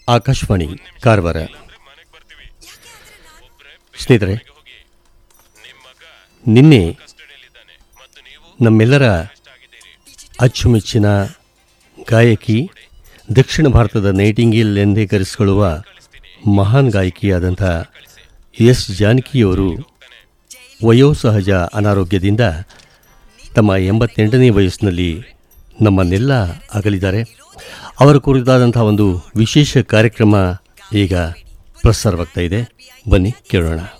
ಆಕಾಶವಾಣಿ ಕಾರವಾರ ಸ್ನೇಹಿತರೆ ನಿನ್ನೆ ನಮ್ಮೆಲ್ಲರ ಅಚ್ಚುಮೆಚ್ಚಿನ ಗಾಯಕಿ ದಕ್ಷಿಣ ಭಾರತದ ನೈಟಿಂಗೇಲ್ ಎಂದೇ ಕರೆಸಿಕೊಳ್ಳುವ ಮಹಾನ್ ಗಾಯಕಿಯಾದಂಥ ಎಸ್ ಜಾನಕಿಯವರು ವಯೋಸಹಜ ಅನಾರೋಗ್ಯದಿಂದ ತಮ್ಮ ಎಂಬತ್ತೆಂಟನೇ ವಯಸ್ಸಿನಲ್ಲಿ ನಮ್ಮನ್ನೆಲ್ಲ ಅಗಲಿದ್ದಾರೆ ಅವರ ಕುರಿತಾದಂಥ ಒಂದು ವಿಶೇಷ ಕಾರ್ಯಕ್ರಮ ಈಗ ಪ್ರಸಾರವಾಗ್ತಾ ಇದೆ ಬನ್ನಿ ಕೇಳೋಣ